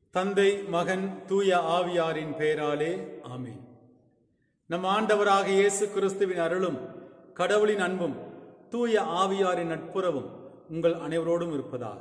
தந்தை மகன் தூய ஆவியாரின் பெயராலே ஆமென் நம் ஆண்டவராக இயேசு கிறிஸ்துவின் அருளும் கடவுளின் அன்பும் தூய ஆவியாரின் நட்புறவும் உங்கள் அனைவரோடும் இருப்பதாக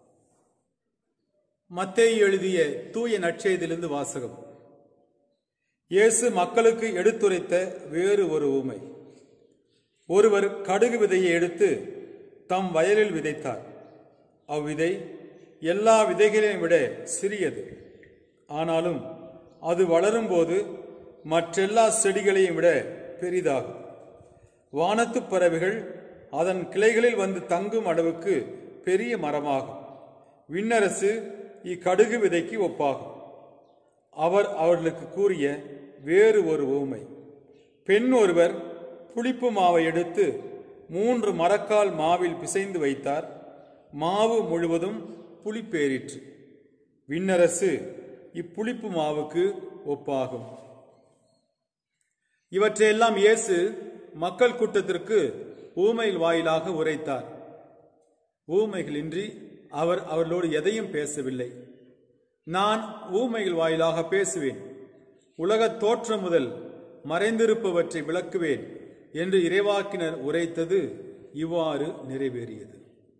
மத்தேயு எழுதிய தூய நற்செய்தியிலிருந்து வாசகம் இயேசு மக்களுக்கு எடுத்துரைத்த வேறு ஒரு ஊமை ஒருவர் கடுகு விதையை எடுத்து தம் வயலில் விதைத்தார் அவ்விதை எல்லா விதைகளையும் விட சிறியது ஆனாலும் அது வளரும்போது மற்றெல்லா செடிகளையும் விட பெரிதாகும் வானத்துப் பறவைகள் அதன் கிளைகளில் வந்து தங்கும் அளவுக்கு பெரிய மரமாகும் விண்ணரசு இக்கடுகு விதைக்கு ஒப்பாகும் அவர் அவர்களுக்கு கூறிய வேறு ஒரு ஊமை பெண் ஒருவர் புளிப்பு மாவை எடுத்து மூன்று மரக்கால் மாவில் பிசைந்து வைத்தார் மாவு முழுவதும் புளிப்பேறிற்று விண்ணரசு இப்புளிப்பு மாவுக்கு ஒப்பாகும் இவற்றையெல்லாம் இயேசு மக்கள் கூட்டத்திற்கு ஊமையில் வாயிலாக உரைத்தார் ஊமைகளின்றி அவர் அவர்களோடு எதையும் பேசவில்லை நான் ஊமைகள் வாயிலாக பேசுவேன் உலகத் தோற்றம் முதல் மறைந்திருப்பவற்றை விளக்குவேன் என்று இறைவாக்கினர் உரைத்தது இவ்வாறு நிறைவேறியது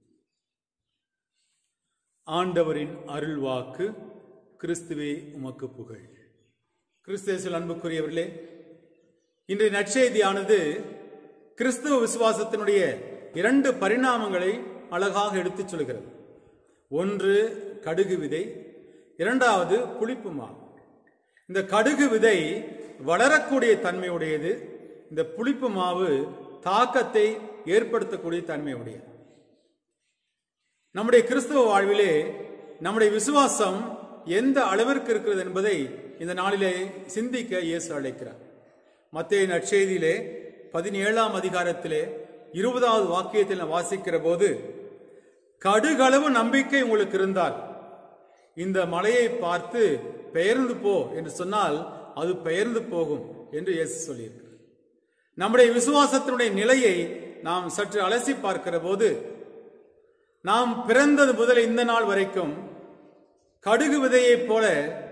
ஆண்டவரின் அருள்வாக்கு கிறிஸ்துவே உமக்கு புகழ் கிறிஸ்தேசில் அன்புக்குரியவர்களே இன்றைய நற்செய்தியானது கிறிஸ்துவ விசுவாசத்தினுடைய இரண்டு பரிணாமங்களை அழகாக எடுத்துச் சொல்கிறது ஒன்று கடுகு விதை இரண்டாவது புளிப்பு மா இந்த கடுகு விதை வளரக்கூடிய தன்மையுடையது இந்த புளிப்பு மாவு தாக்கத்தை ஏற்படுத்தக்கூடிய தன்மையுடையது நம்முடைய கிறிஸ்துவ வாழ்விலே நம்முடைய விசுவாசம் எந்த அளவிற்கு இருக்கிறது என்பதை இந்த நாளிலே சிந்திக்க இயேசு அழைக்கிறார் மத்திய நற்செய்தியிலே பதினேழாம் அதிகாரத்திலே இருபதாவது வாக்கியத்தில் நான் வாசிக்கிற போது கடுகளவு நம்பிக்கை உங்களுக்கு இருந்தால் இந்த மலையை பார்த்து பெயர்ந்து போ என்று சொன்னால் அது பெயர்ந்து போகும் என்று இயேசு சொல்லியிருக்கிறார் நம்முடைய விசுவாசத்தினுடைய நிலையை நாம் சற்று அலசி பார்க்கிற போது நாம் பிறந்தது முதல் இந்த நாள் வரைக்கும் கடுகு விதையைப் போல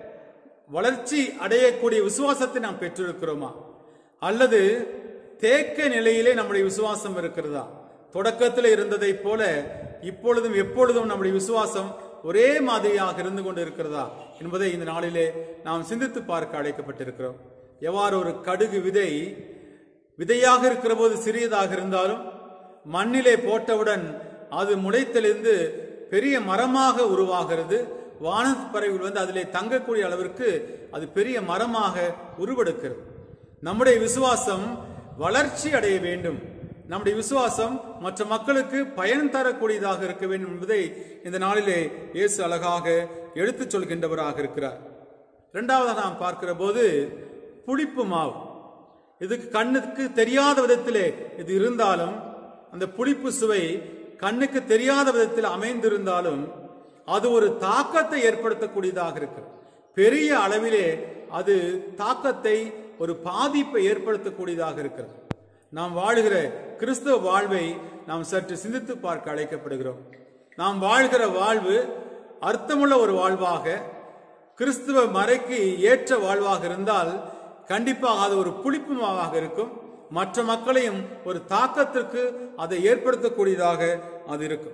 வளர்ச்சி அடையக்கூடிய விசுவாசத்தை நாம் பெற்றிருக்கிறோமா அல்லது தேக்க நிலையிலே நம்முடைய விசுவாசம் இருக்கிறதா தொடக்கத்தில் இருந்ததைப் போல இப்பொழுதும் எப்பொழுதும் நம்முடைய விசுவாசம் ஒரே மாதிரியாக இருந்து கொண்டு இருக்கிறதா என்பதை இந்த நாளிலே நாம் சிந்தித்து பார்க்க அழைக்கப்பட்டிருக்கிறோம் எவ்வாறு ஒரு கடுகு விதை விதையாக இருக்கிற போது சிறியதாக இருந்தாலும் மண்ணிலே போட்டவுடன் அது முளைத்தெளிந்து பெரிய மரமாக உருவாகிறது வானத்து பறவைகள் வந்து அதிலே தங்கக்கூடிய அளவிற்கு அது பெரிய மரமாக உருவெடுக்கிறது நம்முடைய விசுவாசம் வளர்ச்சி அடைய வேண்டும் நம்முடைய விசுவாசம் மற்ற மக்களுக்கு பயன் தரக்கூடியதாக இருக்க வேண்டும் என்பதை இந்த நாளிலே இயேசு அழகாக எடுத்துச் சொல்கின்றவராக இருக்கிறார் இரண்டாவதாக நாம் பார்க்கிற போது புளிப்பு மாவு இதுக்கு கண்ணுக்கு தெரியாத விதத்திலே இது இருந்தாலும் அந்த புளிப்பு சுவை கண்ணுக்கு தெரியாத விதத்தில் அமைந்திருந்தாலும் அது ஒரு தாக்கத்தை ஏற்படுத்தக்கூடியதாக இருக்கு பெரிய அளவிலே அது தாக்கத்தை ஒரு பாதிப்பை ஏற்படுத்தக்கூடியதாக இருக்கிறது நாம் வாழுகிற கிறிஸ்தவ வாழ்வை நாம் சற்று சிந்தித்து பார்க்க அழைக்கப்படுகிறோம் நாம் வாழ்கிற வாழ்வு அர்த்தமுள்ள ஒரு வாழ்வாக கிறிஸ்துவ மறைக்கு ஏற்ற வாழ்வாக இருந்தால் கண்டிப்பாக அது ஒரு புளிப்பு மாவாக இருக்கும் மற்ற மக்களையும் ஒரு தாக்கத்திற்கு அதை ஏற்படுத்தக்கூடியதாக அது இருக்கும்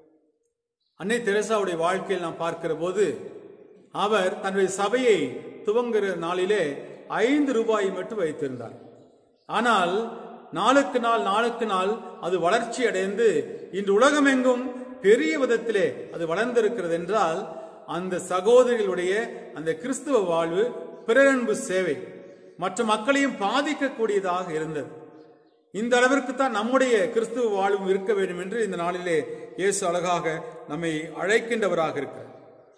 அன்னை தெரசாவுடைய வாழ்க்கையில் நாம் பார்க்கிற போது அவர் தன்னுடைய சபையை துவங்குகிற நாளிலே ஐந்து ரூபாயை மட்டும் வைத்திருந்தார் ஆனால் நாளுக்கு நாள் நாளுக்கு நாள் அது வளர்ச்சி அடைந்து இன்று உலகமெங்கும் பெரிய விதத்திலே அது வளர்ந்திருக்கிறது என்றால் அந்த சகோதரிகளுடைய அந்த கிறிஸ்துவ வாழ்வு பிறரன்பு சேவை மற்ற மக்களையும் பாதிக்கக்கூடியதாக இருந்தது இந்த அளவிற்கு தான் நம்முடைய கிறிஸ்துவ வாழ்வும் இருக்க வேண்டும் என்று இந்த நாளிலே இயேசு அழகாக நம்மை அழைக்கின்றவராக இருக்கிறார்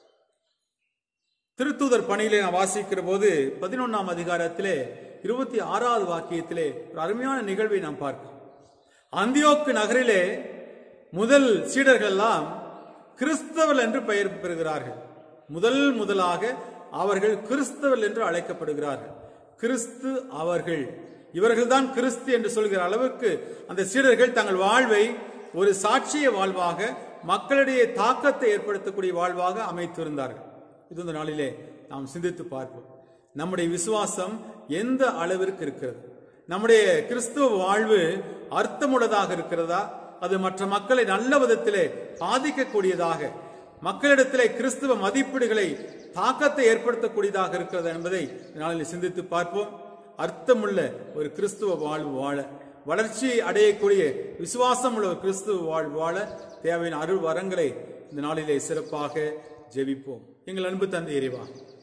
திருத்தூதர் பணியிலே நான் வாசிக்கிற போது பதினொன்னாம் அதிகாரத்திலே இருபத்தி ஆறாவது வாக்கியத்திலே ஒரு அருமையான நிகழ்வை நாம் பார்க்கிறோம் அந்தியோக்கு நகரிலே முதல் சீடர்கள் எல்லாம் கிறிஸ்தவர்கள் என்று பெயர் பெறுகிறார்கள் முதல் முதலாக அவர்கள் கிறிஸ்தவர்கள் என்று அழைக்கப்படுகிறார்கள் கிறிஸ்து அவர்கள் இவர்கள்தான் கிறிஸ்து என்று சொல்கிற அளவுக்கு அந்த சீடர்கள் தங்கள் வாழ்வை ஒரு சாட்சிய வாழ்வாக மக்களிடையே தாக்கத்தை ஏற்படுத்தக்கூடிய வாழ்வாக அமைத்திருந்தார்கள் இது இந்த நாளிலே நாம் சிந்தித்து பார்ப்போம் நம்முடைய விசுவாசம் எந்த அளவிற்கு இருக்கிறது நம்முடைய கிறிஸ்துவ வாழ்வு அர்த்தமுள்ளதாக இருக்கிறதா அது மற்ற மக்களை நல்ல விதத்திலே பாதிக்கக்கூடியதாக மக்களிடத்திலே கிறிஸ்துவ மதிப்பீடுகளை தாக்கத்தை ஏற்படுத்தக்கூடியதாக இருக்கிறது என்பதை இந்த நாளில் சிந்தித்து பார்ப்போம் அர்த்தமுள்ள ஒரு கிறிஸ்துவ வாழ்வு வாழ வளர்ச்சி அடையக்கூடிய விசுவாசம் உள்ள ஒரு கிறிஸ்துவ வாழ்வு வாழ தேவையான அருள் வரங்களை இந்த நாளிலே சிறப்பாக ஜெபிப்போம் எங்கள் அன்பு தந்தை இறைவா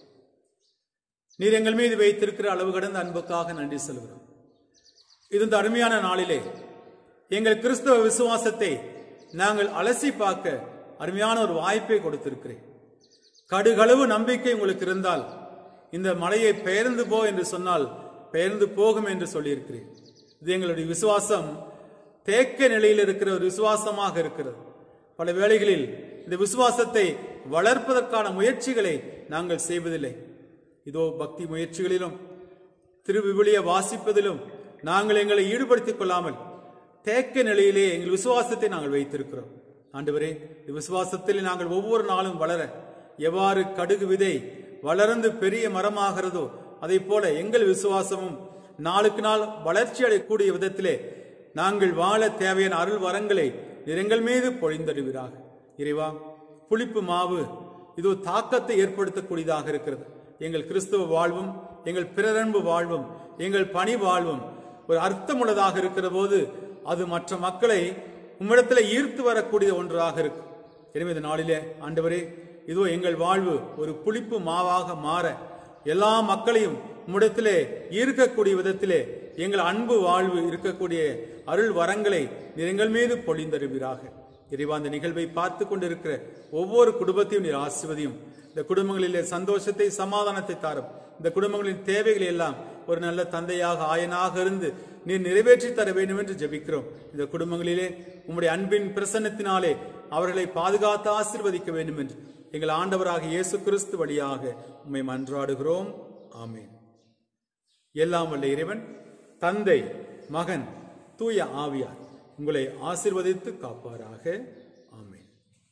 நீர் எங்கள் மீது வைத்திருக்கிற அளவு கடந்த அன்புக்காக நன்றி சொல்கிறோம் இது இந்த அருமையான நாளிலே எங்கள் கிறிஸ்தவ விசுவாசத்தை நாங்கள் அலசி பார்க்க அருமையான ஒரு வாய்ப்பை கொடுத்திருக்கிறேன் கடுகளவு நம்பிக்கை உங்களுக்கு இருந்தால் இந்த மலையை பெயர்ந்து போ என்று சொன்னால் பெயர்ந்து போகும் என்று சொல்லியிருக்கிறேன் இது எங்களுடைய விசுவாசம் தேக்க நிலையில் இருக்கிற ஒரு விசுவாசமாக இருக்கிறது பல வேளைகளில் இந்த விசுவாசத்தை வளர்ப்பதற்கான முயற்சிகளை நாங்கள் செய்வதில்லை இதோ பக்தி முயற்சிகளிலும் திருவிவிலிய வாசிப்பதிலும் நாங்கள் எங்களை ஈடுபடுத்திக் கொள்ளாமல் தேக்க நிலையிலே எங்கள் விசுவாசத்தை நாங்கள் வைத்திருக்கிறோம் ஆண்டவரே இந்த விசுவாசத்தில் நாங்கள் ஒவ்வொரு நாளும் வளர எவ்வாறு கடுகு விதை வளர்ந்து பெரிய மரமாகிறதோ அதை போல எங்கள் விசுவாசமும் நாளுக்கு நாள் வளர்ச்சி அடையக்கூடிய விதத்திலே நாங்கள் வாழ தேவையான அருள் வரங்களை எங்கள் மீது பொழிந்தருவீராக இறைவா புளிப்பு மாவு இது ஒரு தாக்கத்தை ஏற்படுத்தக்கூடியதாக இருக்கிறது எங்கள் கிறிஸ்துவ வாழ்வும் எங்கள் பிறரன்பு வாழ்வும் எங்கள் பணி வாழ்வும் ஒரு அர்த்தமுள்ளதாக இருக்கிற போது அது மற்ற மக்களை உம்மிடத்தில் ஈர்த்து வரக்கூடிய ஒன்றாக இருக்கும் எனவே இந்த நாளிலே ஆண்டவரே இதோ எங்கள் வாழ்வு ஒரு புளிப்பு மாவாக மாற எல்லா மக்களையும் உம்மிடத்திலே ஈர்க்கக்கூடிய விதத்திலே எங்கள் அன்பு வாழ்வு இருக்கக்கூடிய அருள் வரங்களை நீர் எங்கள் மீது பொழிந்தருவீராக இறைவா இந்த நிகழ்வை பார்த்து கொண்டிருக்கிற ஒவ்வொரு குடும்பத்தையும் நீர் ஆசிர்வதியும் இந்த குடும்பங்களிலே சந்தோஷத்தை சமாதானத்தை தாரும் இந்த குடும்பங்களின் தேவைகளை எல்லாம் ஒரு நல்ல தந்தையாக ஆயனாக இருந்து நீர் நிறைவேற்றி தர வேண்டும் என்று ஜெபிக்கிறோம் இந்த குடும்பங்களிலே உம்முடைய அன்பின் பிரசன்னத்தினாலே அவர்களை பாதுகாத்து ஆசிர்வதிக்க வேண்டும் என்று எங்கள் ஆண்டவராக இயேசு கிறிஸ்து வழியாக உம்மை மன்றாடுகிறோம் ஆமேன் எல்லாம் வல்ல இறைவன் தந்தை மகன் தூய ஆவியார் உங்களை ஆசிர்வதித்து காப்பாராக ஆமேன்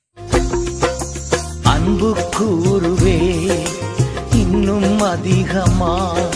அன்பு கூறுவே இன்னும் அதிகமா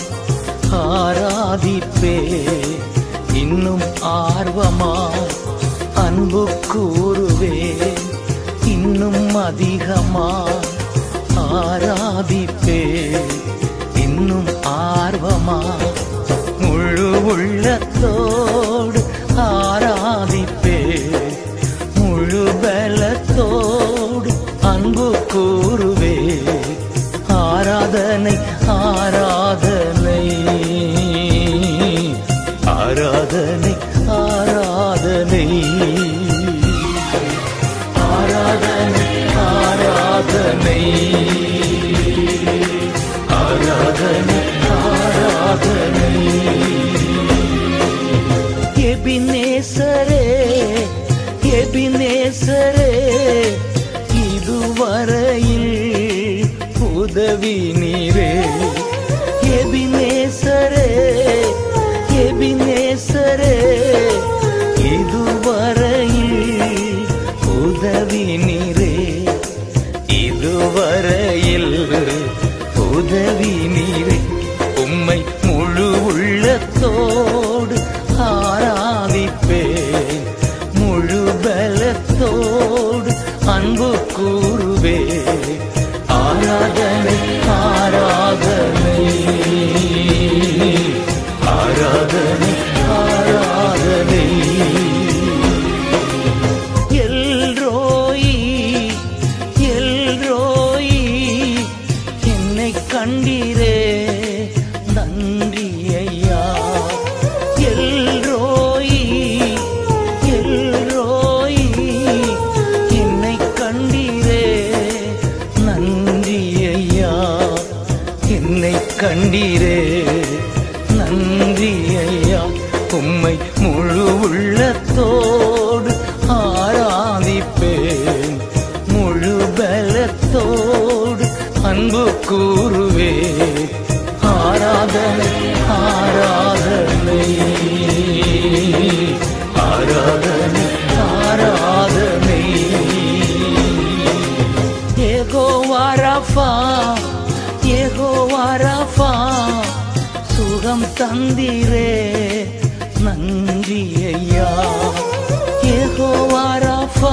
ஆராதிப்பே இன்னும் ஆர்வமா அன்பு கூறுவே இன்னும் அதிகமா ஆராதிப்பே இன்னும் ஆர்வமா முழு உள்ளத்தோடு ஆராதிப்பே முழு பலத்தோடு அன்பு கூறுவே ஆராதனை ஆராதனை ஆராதனை ஆராதனை ஆராதனை ஆராதனை ஆராதனை ஆராதனை எபினேசரே எபினேசரே இதுவரையில் உதவி நீரே எபினேசரே எபினேசரே இதுவரையில் உதவி நீரே இதுவரையில் உதவி நீரே உம்மை முழு உள்ளத்தோடு ஆராதிப்பேன் முழு பலத்தோடு அன்பு கூறுவே ஆராதனை ஆராதனை ஆராதனை ஆராதனை எல்ரோயி எல்ரோயி என்னை கண்டீரே நன்றி ஐயா எல்ரோயி எல்ரோயி என்னை கண்டீரே நன்றி ஐயா என்னை கண்டீரே நன்றி ஐயா உம்மை முழு உள்ளத்தோடு ஆராதிப்பேன் முழு பலத்தோடு அன்பு கூறுவே ஆராதனை ஆராதனை ஆராதனை ஆராதனை ஏகோ வாரஃபா யெகோவாராஃபா சுகம் தந்தீரே நன்றி ஐயா யெகோவாராஃபா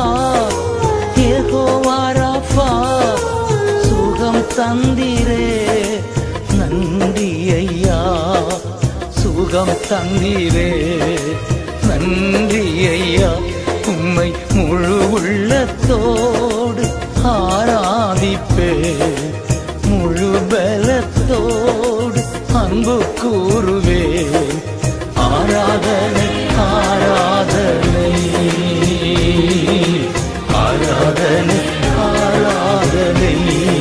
யெகோவாராஃபா சுகம் தந்தீரே நன்றி ஐயா சுகம் தந்தீரே நன்றி ஐயா உம்மை முழு உள்ளத்தோடு ஆராதிப்பே முழு பலத்தோடு அன்பு கூறுவேன் ஆராதனை ஆராதனை ஆராதனை ஆராதனை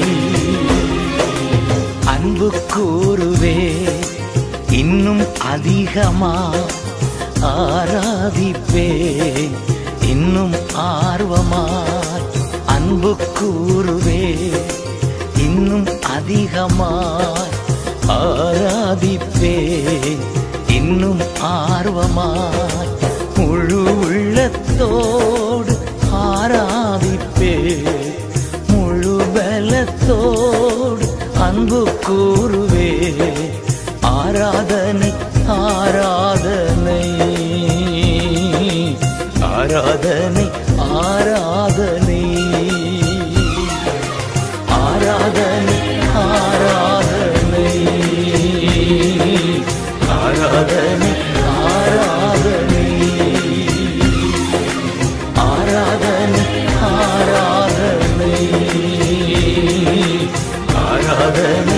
அன்பு கூறுவே இன்னும் அதிகமா ஆராதிப்பே இன்னும் ஆர்வமாய் அன்பு கூறுவே இன்னும் அதிகமாய் ஆராதிப்பே இன்னும் ஆர்வமாய் முழு உள்ளத்தோடு ஆராதிப்பே முழு பலத்தோடு அன்பு கூறுவே ஆராதனை ஆராதனை ஆராதனை ஆராதனை ஆராதனை ஆராதனை ஆராதனை ஆராதனை ஆராதனை ஆராதனை ஆராதனை